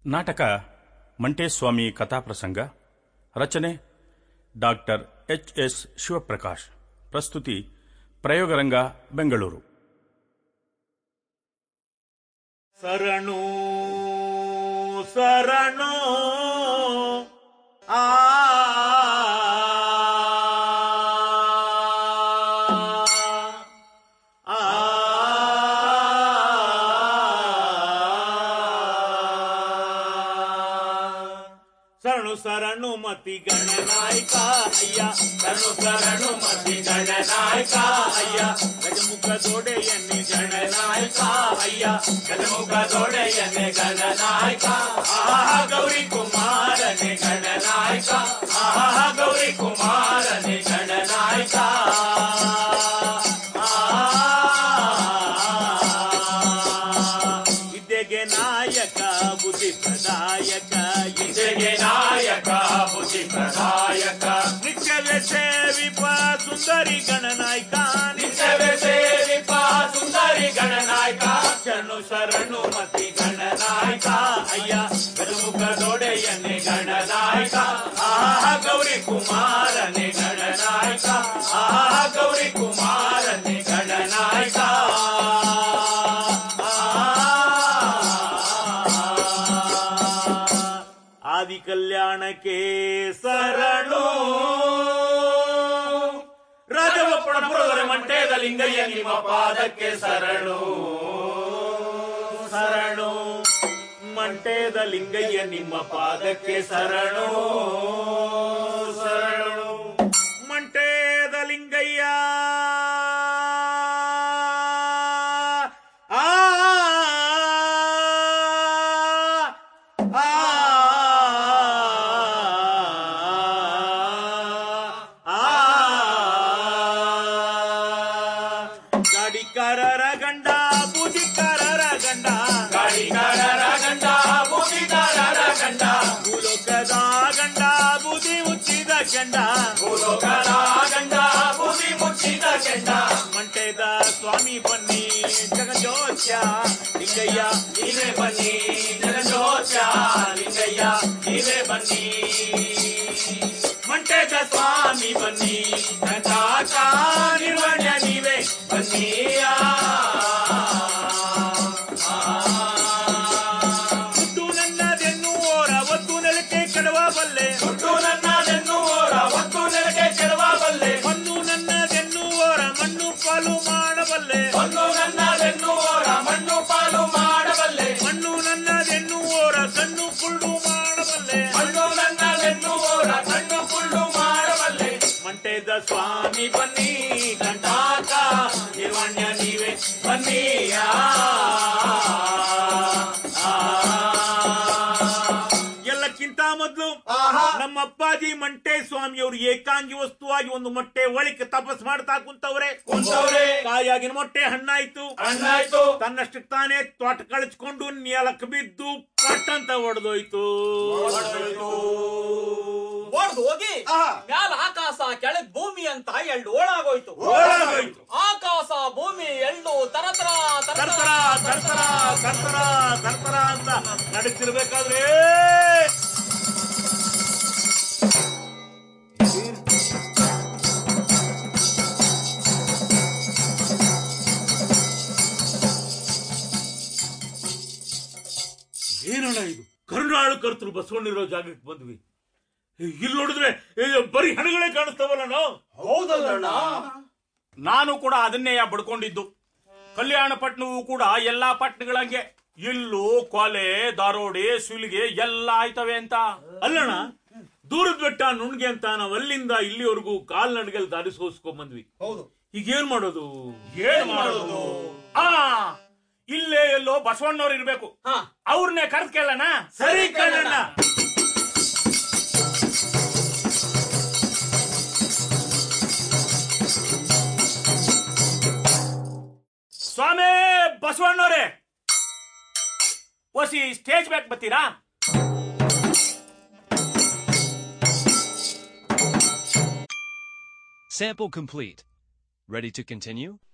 ನಾಟಕ ಮಂಟೇಸ್ವಾಮಿ ಕಥಾಪ್ರಸಂಗ ರಚನೆ doctor H S Shivaprakash ಪ್ರಸ್ತುತಿ ಪ್ರಯೋಗರಂಗ ಬೆಂಗಳೂರು ಶರಣು ಶರಣು ಆ ಆ ಶರಣು ಶರಣು ಮತಿ ಗಣನಾಯಕ ಅಯ್ಯ ಶರಣು ಶರಣು ಮತಿ ಗಣನಾಯಕ ಅಯ್ಯ ಗಜಮುಖ ದೊಡೆಯನ್ನೇ ಗಣನಾಯಕ ಅಯ್ಯ ಗಜಮುಖ ದೊಡೆಯನ್ನೇ ಗಣನಾಯಕ ಆಹಾ ಗೌರಿ ಕುಮಾರನೇ ಗಣನಾಯಕ ಆಹಾ ಗೌರಿ ಕುಮಾರನೇ ಗಣನಾಯಕ ವಿದ್ಯೆಗೆ ನಾಯಕ ಬುದ್ಧಿ ಪ್ರದಾಯಕ ವಿದ್ಯೆಗೆ ನಾಯಕ ಬುದ್ಧಿ ಪ್ರದಾಯಕ ನಿತ್ಯವೇ ಸೇವಿಪ ಸುಂದರಿ ಗಣನಾಯಕ ನಿತ್ಯವೇ ಸೇವಿಪ ಸುಂದರಿ ಗಣನಾಯಕ ಶರಣು ಶರಣು ಮತಿ ಗಣನಾಯಕ ಅಯ್ಯ ಗಜಮುಖ ದೊಡೆಯನ್ನೇ ಗಣನಾಯಕ ಆಹಾ ಗೌರಿ ಕುಮಾರನೇ ಗಣನಾಯಕ ಆಹಾ ಗೌರಿ ಕುಮಾರನೇ ಗಣನಾಯಕ ಆದಿ ಕಲ್ಯಾಣಕ್ಕೆ ಸರಣು ರಾಜವಪ್ಪಣಪುರದೊರೆ ಮಂಟೇದ ಲಿಂಗಯ್ಯ ನಿಮ್ಮ ಪಾದಕ್ಕೆ ಸರಣು ಸರಣು ಮಂಟೇದ ಲಿಂಗಯ್ಯ ನಿಮ್ಮ ಪಾದಕ್ಕೆ ಸರಣು ಸರಣು ಮಂಟೇದ ಲಿಂಗಯ್ಯ ಆ ಆ ಗಾಡಿಕಾರರ ಗಂಡ ಬೂದಿಕಾರರ ಗಂಡ ಗಾಡಿಕಾರರ ಗಂಡ ಬೂದಿಕಾರರ ಗಂಡ ಭೂಲೋಕದ ಗಂಡ ಬೂದಿ ಮುಚ್ಚಿದ ಗಂಡ ಭೂಲೋಕದ ಗಂಡ ಬೂದಿ ಮುಚ್ಚಿದ ಗಂಡ ಮಂಟೆದ ಸ್ವಾಮಿ ಬನ್ನಿ ಜಗಜೋತ್ಯ ಲಿಂಗಯ್ಯ ನೀವೇ ಬನ್ನಿ ಜಗಜೋತ್ಯ ಲಿಂಗಯ್ಯ ನೀವೇ ಬನ್ನಿ ಮಂಟೆದ ಸ್ವಾಮಿ ಬನ್ನಿ ಕಂದಾಕ ನಿರ್ವಣ್ಯ ನೀವೇ ಬನ್ನಿಯ ದುಡ್ಡು ನನ್ನದೆನ್ನುವೋರ ಒತ್ತು ನೆಲಕ್ಕೆ ಕೆಡವ ಬಲ್ಲೆ ದುಡ್ಡು ನನ್ನದೆನ್ನುವೋರ ಒತ್ತು ನೆಲಕ್ಕೆ ಕೆಡವ ಬಲ್ಲೆ ಮಣ್ಣು ನನ್ನದೆನ್ನುವೋರ ಮಣ್ಣು ಪಾಲು ಮಾಡಬಲ್ಲೆ ಮಣ್ಣು ನನ್ನದೆನ್ನುವೋರ ಮಣ್ಣು ಪಾಲು ಮಾಡಬಲ್ಲೆ ಮಣ್ಣು ನನ್ನದೆನ್ನುವೋರ ಕಣ್ಣು ಕುಳ್ಳು ಮಾಡಬಲ್ಲೆ ಮಣ್ಣು ನನ್ನದೆನ್ನುವೋರ ಕಣ್ಣು ಕುಳ್ಳು ಮಾಡಬಲ್ಲೆ ಮಂಟೆದ ಸ್ವಾಮಿ ಬನ್ನಿ ಕಂಟಾಕ ನಿರ್ವಣ್ಯ ನೀವೇ ಬನ್ನಿಯ ಎಲ್ಲಕ್ಕಿಂತ ಮೊದಲು ನಮ್ಮ ಅಪ್ಪಾಜಿ ಮಂಟೆ ಸ್ವಾಮಿಯವರು ಏಕಾಂಗಿ ವಸ್ತುವಾಗಿ ಒಂದು ಮೊಟ್ಟೆ ಒಳಿಕೆ ತಪಸ್ ಮಾಡ್ತಾ ಕುಂತವ್ರೆ ಕುಂತವ್ರೆ ಕಾಯಾಗಿನ ಮೊಟ್ಟೆ ಹಣ್ಣಾಯ್ತು ಹಣ್ಣಾಯ್ತು ತನ್ನಷ್ಟಕ್ಕೆ ತಾನೇ ತೋಟ ಕಳಿಸ್ಕೊಂಡು ನೆಲಕ್ ಬಿದ್ದು ಪಟ್ ಅಂತ ಒಡೆದೋಯ್ತು ಹೊಡ್ದು ಹೋಗಿ ಮ್ಯಾಲ ಆಕಾಶ ಕೆಳಗ್ ಭೂಮಿ ಅಂತ ಎಳ್ಳು ಓಳಾಗೋಯ್ತು ಓಡಾಗೋಯ್ತು. ಆಕಾಶ ಭೂಮಿ ಎಳ್ಳು ತರತರ ತರ್ತರ ತರ್ತರ ತರ್ತರ ತರ್ತರ ಅಂತ ನಡೀತಿರ್ಬೇಕಾದ್ರೆ ಏನಣ್ಣ ಇದು ಕರುಣಾಳು ಕರ್ತರು ಬಸವಣ್ಣಿರೋ ಜಾಗಕ್ಕೆ ಬಂದ್ವಿ ಇಲ್ಲಿ ನೋಡಿದ್ರೆ ಏ, ಬರೀ ಹಣಗಳೇ ಕಾಣಿಸ್ತಾವಲ್ಲ ನಾವು ಹೌದಲ್ಲ ನಾನು ಕೂಡ ಅದನ್ನೇ ಬಡ್ಕೊಂಡಿದ್ದು ಕಲ್ಯಾಣ ಪಟ್ಟಣವು ಕೂಡ ಎಲ್ಲಾ ಪಟ್ಟಣಗಳಂಗೆ ಇಲ್ಲೂ ಕೊಲೆ ದಾರೋಡೆ ಸುಲಿಗೆ ಎಲ್ಲ ಆಯ್ತವೆ ಅಂತ ಅಲ್ಲಣ್ಣ ದೂರದ ಬೆಟ್ಟ ನುಣ್ಗೆ ಅಂತ ನಾವು ಅಲ್ಲಿಂದ ಇಲ್ಲಿವರೆಗೂ ಕಾಲ್ನಡಿಗೆಲ್ ದಾರಿಸೋಸ್ಕೊಂಡ್ ಬಂದ್ವಿ ಹೌದು ಈಗ ಏನ್ ಮಾಡೋದು ಏನ್ ಮಾಡೋದು ಆ ಇಲ್ಲೇ ಎಲ್ಲೋ ಬಸವಣ್ಣವ್ರು ಇರ್ಬೇಕು ಹಾ ಅವ್ರನ್ನೇ ಕರೆದ್ ಕೇಳೋಣ ಸರಿ ಕಣ್ಣಣ್ಣ ಸ್ವಾಮಿ ಬಸವಣ್ಣವ್ರೆ ಒಸಿ ಸ್ಟೇಜ್ ಬ್ಯಾಕ್ ಬರ್ತೀರಾ Sample complete. Ready to continue?